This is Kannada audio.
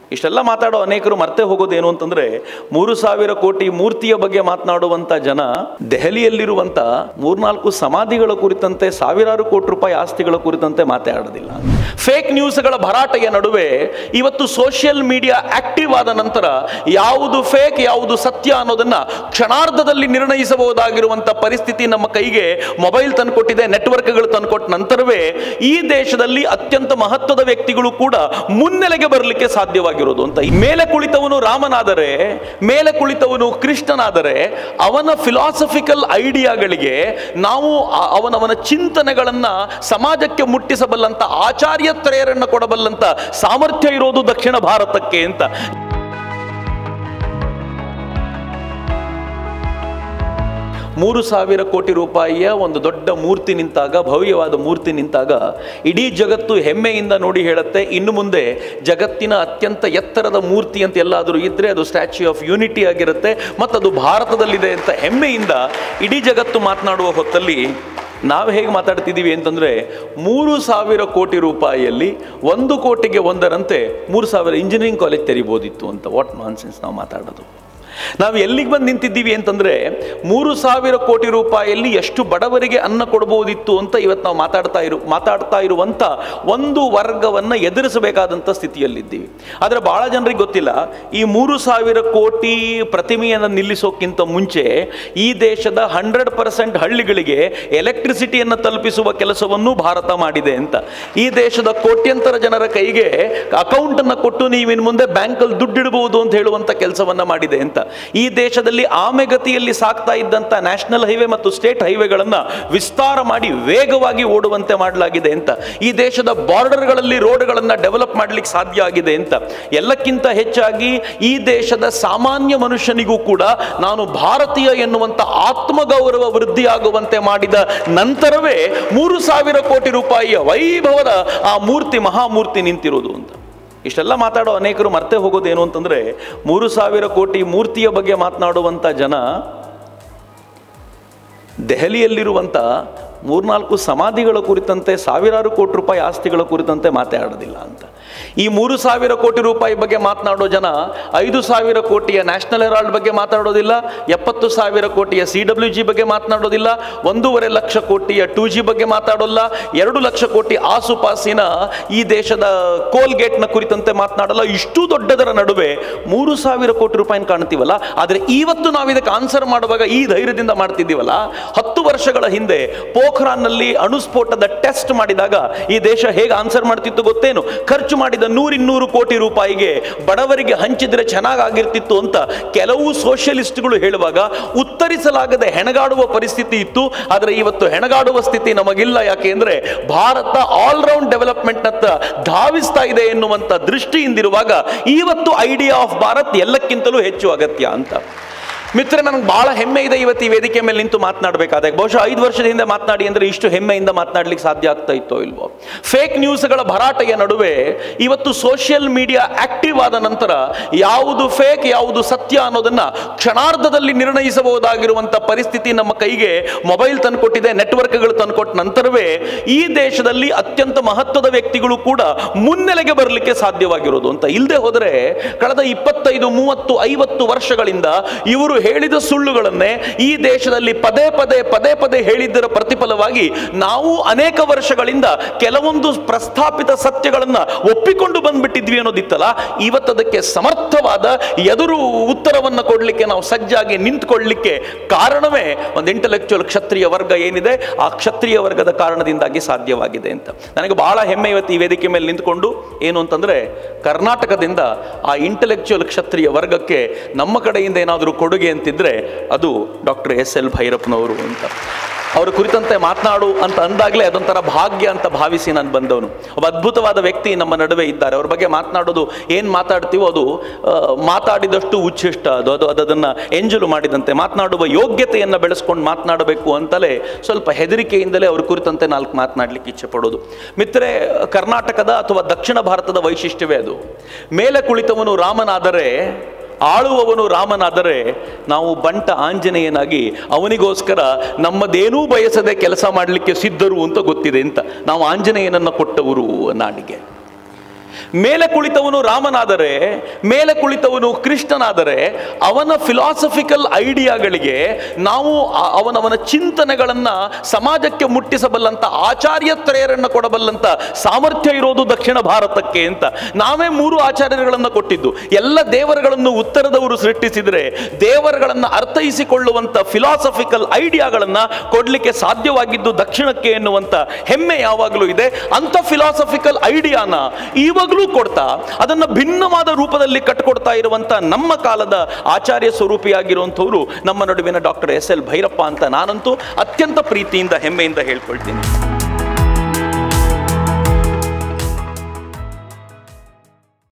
ಇಷ್ಟೆಲ್ಲ ಮಾತಾಡೋ ಅನೇಕರು ಮರ್ತೆ ಹೋಗೋದೇನು ಅಂತಂದ್ರೆ ಮೂರು ಸಾವಿರ ಕೋಟಿ ಮೂರ್ತಿಯ ಬಗ್ಗೆ ಮಾತನಾಡುವಂತ ಜನ ದೆಹಲಿಯಲ್ಲಿರುವಂತ ಮೂರ್ನಾಲ್ಕು ಸಮಾಧಿಗಳ ಕುರಿತಂತೆ ಸಾವಿರಾರು ಕೋಟಿ ರೂಪಾಯಿ ಆಸ್ತಿಗಳ ಕುರಿತಂತೆ ಮಾತಾಡೋದಿಲ್ಲ ಫೇಕ್ ನ್ಯೂಸ್ಗಳ ಭರಾಟೆಯ ನಡುವೆ ಇವತ್ತು ಸೋಷಿಯಲ್ ಮೀಡಿಯಾ ಆಕ್ಟಿವ್ ಆದ ನಂತರ ಯಾವುದು ಫೇಕ್ ಯಾವುದು ಸತ್ಯ ಅನ್ನೋದನ್ನ ಕ್ಷಣಾರ್ಧದಲ್ಲಿ ನಿರ್ಣಯಿಸಬಹುದಾಗಿರುವಂತ ಪರಿಸ್ಥಿತಿ ನಮ್ಮ ಕೈಗೆ ಮೊಬೈಲ್ ತಂದುಕೊಟ್ಟಿದೆ ನೆಟ್ವರ್ಕ್ಗಳು ತಂದುಕೊಟ್ಟ ನಂತರವೇ ಈ ದೇಶದಲ್ಲಿ ಅತ್ಯಂತ ಮಹತ್ವದ ವ್ಯಕ್ತಿಗಳು ಕೂಡ ಮುನ್ನೆಲೆಗೆ ಬರಲಿಕ್ಕೆ ಸಾಧ್ಯವಾಗಿರೋದು ಅಂತ ಈ ಮೇಲೆ ಕುಳಿತವನು ರಾಮನಾದರೆ ಮೇಲೆ ಕುಳಿತವನು ಕೃಷ್ಣನಾದರೆ ಅವನ ಫಿಲಾಸಫಿಕಲ್ ಐಡಿಯಾಗಳಿಗೆ ನಾವು ಆ- ಅವನವನ ಚಿಂತನೆಗಳನ್ನ ಸಮಾಜಕ್ಕೆ ಮುಟ್ಟಿಸಬಲ್ಲಂತ ಆಚಾರ್ಯತ್ರಯರನ್ನ ಕೊಡಬಲ್ಲಂತ ಸಾಮರ್ಥ್ಯ ಇರೋದು ದಕ್ಷಿಣ ಭಾರತಕ್ಕೆ ಅಂತ ಮೂರು ಸಾವಿರ ಕೋಟಿ ರೂಪಾಯಿಯ ಒಂದು ದೊಡ್ಡ ಮೂರ್ತಿ ನಿಂತಾಗ ಭವ್ಯವಾದ ಮೂರ್ತಿ ನಿಂತಾಗ ಇಡೀ ಜಗತ್ತು ಹೆಮ್ಮೆಯಿಂದ ನೋಡಿ ಹೇಳುತ್ತೆ ಇನ್ನು ಮುಂದೆ ಜಗತ್ತಿನ ಅತ್ಯಂತ ಎತ್ತರದ ಮೂರ್ತಿ ಅಂತ ಎಲ್ಲಾದರೂ ಇದ್ದರೆ ಅದು ಸ್ಟ್ಯಾಚ್ಯೂ ಆಫ್ ಯೂನಿಟಿ ಆಗಿರುತ್ತೆ ಮತ್ತು ಅದು ಭಾರತದಲ್ಲಿದೆ ಅಂತ ಹೆಮ್ಮೆಯಿಂದ ಇಡೀ ಜಗತ್ತು ಮಾತನಾಡುವ ಹೊತ್ತಲ್ಲಿ ನಾವು ಹೇಗೆ ಮಾತಾಡ್ತಿದ್ದೀವಿ ಅಂತಂದರೆ ಮೂರು ಸಾವಿರ ಕೋಟಿ ರೂಪಾಯಿಯಲ್ಲಿ ಒಂದು ಕೋಟಿಗೆ ಒಂದರಂತೆ ಮೂರು ಸಾವಿರ ಇಂಜಿನಿಯರಿಂಗ್ ಕಾಲೇಜ್ ತೆರಿಬೋದಿತ್ತು ಅಂತ ವಾಟ್ ನಾನ್ಸೆನ್ಸ್ ನಾವು ಮಾತಾಡೋದು ನಾವು ಎಲ್ಲಿಗೆ ಬಂದು ನಿಂತಿದ್ದೀವಿ ಅಂತಂದ್ರೆ ಮೂರು ಸಾವಿರ ಕೋಟಿ ರೂಪಾಯಿಯಲ್ಲಿ ಎಷ್ಟು ಬಡವರಿಗೆ ಅನ್ನ ಕೊಡಬಹುದಿತ್ತು ಅಂತ ಇವತ್ತು ನಾವು ಮಾತಾಡ್ತಾ ಇರು ಮಾತಾಡ್ತಾ ಇರುವಂತ ಒಂದು ವರ್ಗವನ್ನ ಎದುರಿಸಬೇಕಾದಂಥ ಸ್ಥಿತಿಯಲ್ಲಿದ್ದೀವಿ ಆದರೆ ಬಹಳ ಜನರಿಗೆ ಗೊತ್ತಿಲ್ಲ ಈ ಮೂರು ಸಾವಿರ ಕೋಟಿ ಪ್ರತಿಮೆಯನ್ನು ನಿಲ್ಲಿಸೋಕ್ಕಿಂತ ಮುಂಚೆ ಈ ದೇಶದ ಹಂಡ್ರೆಡ್ ಪರ್ಸೆಂಟ್ ಹಳ್ಳಿಗಳಿಗೆ ಎಲೆಕ್ಟ್ರಿಸಿಟಿಯನ್ನು ತಲುಪಿಸುವ ಕೆಲಸವನ್ನು ಭಾರತ ಮಾಡಿದೆ ಅಂತ ಈ ದೇಶದ ಕೋಟ್ಯಂತರ ಜನರ ಕೈಗೆ ಅಕೌಂಟನ್ನು ಕೊಟ್ಟು ನೀವಿನ್ ಮುಂದೆ ಬ್ಯಾಂಕಲ್ಲಿ ದುಡ್ಡಿಡಬಹುದು ಅಂತ ಹೇಳುವಂತ ಕೆಲಸವನ್ನ ಮಾಡಿದೆ ಅಂತ ಈ ದೇಶದಲ್ಲಿ ಆಮೆಗತಿಯಲ್ಲಿ ಸಾಗ್ತಾ ಇದ್ದಂತ ನ್ಯಾಷನಲ್ ಹೈವೇ ಮತ್ತು ಸ್ಟೇಟ್ ಹೈವೇಗಳನ್ನ ವಿಸ್ತಾರ ಮಾಡಿ ವೇಗವಾಗಿ ಓಡುವಂತೆ ಮಾಡಲಾಗಿದೆ ಅಂತ ಈ ದೇಶದ ಬಾರ್ಡರ್ಗಳಲ್ಲಿ ರೋಡ್ಗಳನ್ನ ಡೆವಲಪ್ ಮಾಡ್ಲಿಕ್ಕೆ ಸಾಧ್ಯ ಆಗಿದೆ ಅಂತ ಎಲ್ಲಕ್ಕಿಂತ ಹೆಚ್ಚಾಗಿ ಈ ದೇಶದ ಸಾಮಾನ್ಯ ಮನುಷ್ಯನಿಗೂ ಕೂಡ ನಾನು ಭಾರತೀಯ ಎನ್ನುವಂತ ಆತ್ಮಗೌರವ ವೃದ್ಧಿಯಾಗುವಂತೆ ಮಾಡಿದ ನಂತರವೇ ಮೂರು ಸಾವಿರ ಕೋಟಿ ರೂಪಾಯಿಯ ವೈಭವದ ಆ ಮೂರ್ತಿ ಮಹಾಮೂರ್ತಿ ನಿಂತಿರೋದು ಅಂತ ಇಷ್ಟೆಲ್ಲ ಮಾತಾಡೋ ಅನೇಕರು ಮರ್ತೆ ಹೋಗೋದೇನು ಅಂತಂದ್ರೆ ಮೂರು ಸಾವಿರ ಕೋಟಿ ಮೂರ್ತಿಯ ಬಗ್ಗೆ ಮಾತನಾಡುವಂಥ ಜನ ದೆಹಲಿಯಲ್ಲಿರುವಂಥ ಮೂರ್ನಾಲ್ಕು ಸಮಾಧಿಗಳ ಕುರಿತಂತೆ ಸಾವಿರಾರು ಕೋಟಿ ರೂಪಾಯಿ ಆಸ್ತಿಗಳ ಕುರಿತಂತೆ ಮಾತಾಡೋದಿಲ್ಲ ಅಂತ ಈ ಮೂರು ಸಾವಿರ ಕೋಟಿ ರೂಪಾಯಿ ಬಗ್ಗೆ ಮಾತನಾಡೋ ಜನ ಐದು ಸಾವಿರ ಕೋಟಿಯ ನ್ಯಾಷನಲ್ ಹೆರಾಲ್ಡ್ ಬಗ್ಗೆ ಮಾತಾಡೋದಿಲ್ಲ ಎಪ್ಪತ್ತು ಸಾವಿರ ಕೋಟಿಯ ಸಿ ಡಬ್ಲ್ಯೂ ಜಿ ಬಗ್ಗೆ ಮಾತನಾಡೋದಿಲ್ಲ ಒಂದೂವರೆ ಲಕ್ಷ ಕೋಟಿಯ ಟೂ ಜಿ ಬಗ್ಗೆ ಮಾತಾಡೋಲ್ಲ ಎರಡು ಲಕ್ಷ ಕೋಟಿ ಆಸುಪಾಸಿನ ಈ ದೇಶದ ಕೋಲ್ಗೇಟ್ನ ಕುರಿತಂತೆ ಮಾತನಾಡಲ್ಲ ಇಷ್ಟು ದೊಡ್ಡದರ ನಡುವೆ ಮೂರು ಸಾವಿರ ಕೋಟಿ ರೂಪಾಯಿನ ಕಾಣ್ತೀವಲ್ಲ ಆದರೆ ಇವತ್ತು ನಾವು ಇದಕ್ಕೆ ಆನ್ಸರ್ ಮಾಡುವಾಗ ಈ ಧೈರ್ಯದಿಂದ ಮಾಡ್ತಿದ್ದೀವಲ್ಲ ಹತ್ತು ವರ್ಷಗಳ ಹಿಂದೆ ಪೋಖ್ರಾನ್ನಲ್ಲಿ ಅಣುಸ್ಫೋಟದ ಟೆಸ್ಟ್ ಮಾಡಿದಾಗ ಈ ದೇಶ ಹೇಗೆ ಆನ್ಸರ್ ಮಾಡ್ತಿತ್ತು ಗೊತ್ತೇನು ಖರ್ಚು ಮಾಡಿದ ನೂರಿನ್ನೂರು ಕೋಟಿ ರೂಪಾಯಿಗೆ ಬಡವರಿಗೆ ಹಂಚಿದ್ರೆ ಚೆನ್ನಾಗಾಗಿರ್ತಿತ್ತು ಅಂತ ಕೆಲವು ಸೋಷಿಯಲಿಸ್ಟ್ಗಳು ಹೇಳುವಾಗ ಉತ್ತರಿಸಲಾಗದೆ ಹೆಣಗಾಡುವ ಪರಿಸ್ಥಿತಿ ಇತ್ತು ಆದರೆ ಇವತ್ತು ಹೆಣಗಾಡುವ ಸ್ಥಿತಿ ನಮಗಿಲ್ಲ ಯಾಕೆಂದ್ರೆ ಭಾರತ ಆಲ್ರೌಂಡ್ ಡೆವಲಪ್ಮೆಂಟ್ನತ್ತ ಧಾವಿಸ್ತಾ ಇದೆ ಎನ್ನುವಂತ ದೃಷ್ಟಿಯಿಂದಿರುವಾಗ ಇವತ್ತು ಐಡಿಯಾ ಆಫ್ ಭಾರತ್ ಎಲ್ಲಕ್ಕಿಂತಲೂ ಹೆಚ್ಚು ಅಗತ್ಯ ಅಂತ ಮಿತ್ರ ನನಗೆ ಬಹಳ ಹೆಮ್ಮೆ ಇದೆ ಇವತ್ತು ಈ ವೇದಿಕೆ ಮೇಲೆ ನಿಂತು ಮಾತನಾಡಬೇಕಾದಾಗ ಬಹುಶಃ ಐದು ವರ್ಷದ ಹಿಂದೆ ಮಾತನಾಡಿ ಅಂದ್ರೆ ಇಷ್ಟು ಹೆಮ್ಮೆಯಿಂದ ಮಾತನಾಡ್ಲಿಕ್ಕೆ ಸಾಧ್ಯ ಆಗ್ತಾ ಇತ್ತೋ ಇಲ್ವೋ ಫೇಕ್ ನ್ಯೂಸ್ಗಳ ಭರಾಟೆಯ ನಡುವೆ ಇವತ್ತು ಸೋಷಿಯಲ್ ಮೀಡಿಯಾ ಆಕ್ಟಿವ್ ಆದ ನಂತರ ಯಾವುದು ಫೇಕ್ ಯಾವುದು ಸತ್ಯ ಅನ್ನೋದನ್ನ ಕ್ಷಣಾರ್ಧದಲ್ಲಿ ನಿರ್ಣಯಿಸಬಹುದಾಗಿರುವಂತ ಪರಿಸ್ಥಿತಿ ನಮ್ಮ ಕೈಗೆ ಮೊಬೈಲ್ ತಂದುಕೊಟ್ಟಿದೆ ನೆಟ್ವರ್ಕ್ಗಳು ತಂದುಕೊಟ್ಟ ನಂತರವೇ ಈ ದೇಶದಲ್ಲಿ ಅತ್ಯಂತ ಮಹತ್ವದ ವ್ಯಕ್ತಿಗಳು ಕೂಡ ಮುನ್ನೆಲೆಗೆ ಬರಲಿಕ್ಕೆ ಸಾಧ್ಯವಾಗಿರೋದು ಅಂತ ಇಲ್ಲದೆ ಹೋದರೆ ಕಳೆದ ಇಪ್ಪತ್ತೈದು ಮೂವತ್ತು ಐವತ್ತು ವರ್ಷಗಳಿಂದ ಇವರು ಹೇಳಿದ ಸುಳ್ಳುಗಳನ್ನೇ ಈ ದೇಶದಲ್ಲಿ ಪದೇ ಪದೇ ಪದೇ ಪದೇ ಹೇಳಿದ್ದರ ಪ್ರತಿಫಲವಾಗಿ ನಾವು ಅನೇಕ ವರ್ಷಗಳಿಂದ ಕೆಲವೊಂದು ಪ್ರಸ್ಥಾಪಿತ ಸತ್ಯಗಳನ್ನ ಒಪ್ಪಿಕೊಂಡು ಬಂದ್ಬಿಟ್ಟಿದ್ವಿ ಅನ್ನೋದಿತ್ತಲ್ಲ ಇವತ್ತದಕ್ಕೆ ಸಮರ್ಥವಾದ ಎದುರು ಉತ್ತರವನ್ನು ಕೊಡಲಿಕ್ಕೆ ನಾವು ಸಜ್ಜಾಗಿ ನಿಂತ್ಕೊಳ್ಳಿಕ್ಕೆ ಕಾರಣವೇ ಒಂದು ಇಂಟೆಲೆಕ್ಚುಯಲ್ ಕ್ಷತ್ರಿಯ ವರ್ಗ ಏನಿದೆ ಆ ಕ್ಷತ್ರಿಯ ವರ್ಗದ ಕಾರಣದಿಂದಾಗಿ ಸಾಧ್ಯವಾಗಿದೆ ಅಂತ ನನಗೆ ಬಹಳ ಹೆಮ್ಮೆ ಇವತ್ತು ಈ ವೇದಿಕೆ ಮೇಲೆ ನಿಂತ್ಕೊಂಡು ಏನು ಅಂತಂದ್ರೆ ಕರ್ನಾಟಕದಿಂದ ಆ ಇಂಟೆಲೆಕ್ಚುಯಲ್ ಕ್ಷತ್ರಿಯ ವರ್ಗಕ್ಕೆ ನಮ್ಮ ಕಡೆಯಿಂದ ಏನಾದರೂ ಕೊಡುಗೆ ಅಂತಿದ್ರೆ ಅದು ಡಾಕ್ಟರ್ ಎಸ್ ಎಲ್ ಭೈರಪ್ಪನವರು ಅಂತ ಅವರ ಕುರಿತಂತೆ ಮಾತನಾಡು ಅಂತ ಅಂದಾಗಲೇ ಅದೊಂಥರ ಭಾಗ್ಯ ಅಂತ ಭಾವಿಸಿ ನಾನು ಬಂದವನು ಒಬ್ಬ ಅದ್ಭುತವಾದ ವ್ಯಕ್ತಿ ನಮ್ಮ ನಡುವೆ ಇದ್ದಾರೆ ಅವ್ರ ಬಗ್ಗೆ ಮಾತನಾಡೋದು ಏನು ಮಾತಾಡ್ತೀವೋ ಅದು ಆ, ಮಾತಾಡಿದಷ್ಟು ಉಚ್ಚಿಷ್ಟ ಅದು ಅದು ಅದನ್ನು ಎಂಜಲು ಮಾಡಿದಂತೆ ಮಾತನಾಡುವ ಯೋಗ್ಯತೆಯನ್ನು ಬೆಳೆಸ್ಕೊಂಡು ಮಾತನಾಡಬೇಕು ಅಂತಲೇ ಸ್ವಲ್ಪ ಹೆದರಿಕೆಯಿಂದಲೇ ಅವ್ರ ಕುರಿತಂತೆ ನಾಲ್ಕು ಮಾತನಾಡಲಿಕ್ಕೆ ಇಚ್ಛೆ ಪಡೋದು ಮಿತ್ರರೆ ಕರ್ನಾಟಕದ ಅಥವಾ ದಕ್ಷಿಣ ಭಾರತದ ವೈಶಿಷ್ಟ್ಯವೇ ಅದು ಮೇಲೆ ಕುಳಿತವನು ರಾಮನಾದರೆ ಆಳುವವನು ರಾಮನಾದರೆ ನಾವು ಬಂಟ ಆಂಜನೇಯನಾಗಿ ಅವನಿಗೋಸ್ಕರ ನಮ್ಮದೇನೂ ಬಯಸದೆ ಕೆಲಸ ಮಾಡಲಿಕ್ಕೆ ಸಿದ್ಧರು ಅಂತ ಗೊತ್ತಿದೆ ಅಂತ ನಾವು ಆಂಜನೇಯನನ್ನು ಕೊಟ್ಟವರು ನಾಡಿಗೆ ಮೇಲೆ ಕುಳಿತವನು ರಾಮನಾದರೆ ಮೇಲೆ ಕುಳಿತವನು ಕೃಷ್ಣನಾದರೆ ಅವನ ಫಿಲಾಸಫಿಕಲ್ ಐಡಿಯಾಗಳಿಗೆ ನಾವು ಆ- ಅವನವನ ಚಿಂತನೆಗಳನ್ನು ಸಮಾಜಕ್ಕೆ ಮುಟ್ಟಿಸಬಲ್ಲಂತ ಆಚಾರ್ಯತ್ರಯರನ್ನು ಕೊಡಬಲ್ಲಂತ ಸಾಮರ್ಥ್ಯ ಇರೋದು ದಕ್ಷಿಣ ಭಾರತಕ್ಕೆ ಅಂತ ನಾವೇ ಮೂರು ಆಚಾರ್ಯರುಗಳನ್ನು ಕೊಟ್ಟಿದ್ದು ಎಲ್ಲ ದೇವರುಗಳನ್ನು ಉತ್ತರದವರು ಸೃಷ್ಟಿಸಿದರೆ ದೇವರುಗಳನ್ನು ಅರ್ಥೈಸಿಕೊಳ್ಳುವಂತ ಫಿಲಾಸಫಿಕಲ್ ಐಡಿಯಾಗಳನ್ನು ಕೊಡಲಿಕ್ಕೆ ಸಾಧ್ಯವಾಗಿದ್ದು ದಕ್ಷಿಣಕ್ಕೆ ಎನ್ನುವಂತ ಹೆಮ್ಮೆ ಯಾವಾಗಲೂ ಇದೆ ಅಂತ ಫಿಲಾಸಫಿಕಲ್ ಐಡಿಯಾನ ಇವಾಗಲೂ ಕೊಡ್ತಾ ಅದನ್ನು ಭಿನ್ನವಾದ ರೂಪದಲ್ಲಿ ಕಟ್ಕೊಡ್ತಾ ಇರುವಂತ ನಮ್ಮ ಕಾಲದ ಆಚಾರ್ಯ ಸ್ವರೂಪಿಯಾಗಿರುವಂಥವ್ರು ನಮ್ಮ ನಡುವಿನ ಡಾಕ್ಟರ್ ಎಸ್ ಎಲ್ ಭೈರಪ್ಪ ಅಂತ ನಾನಂತೂ ಅತ್ಯಂತ ಪ್ರೀತಿಯಿಂದ ಹೆಮ್ಮೆಯಿಂದ ಹೇಳ್ಕೊಳ್ತೀನಿ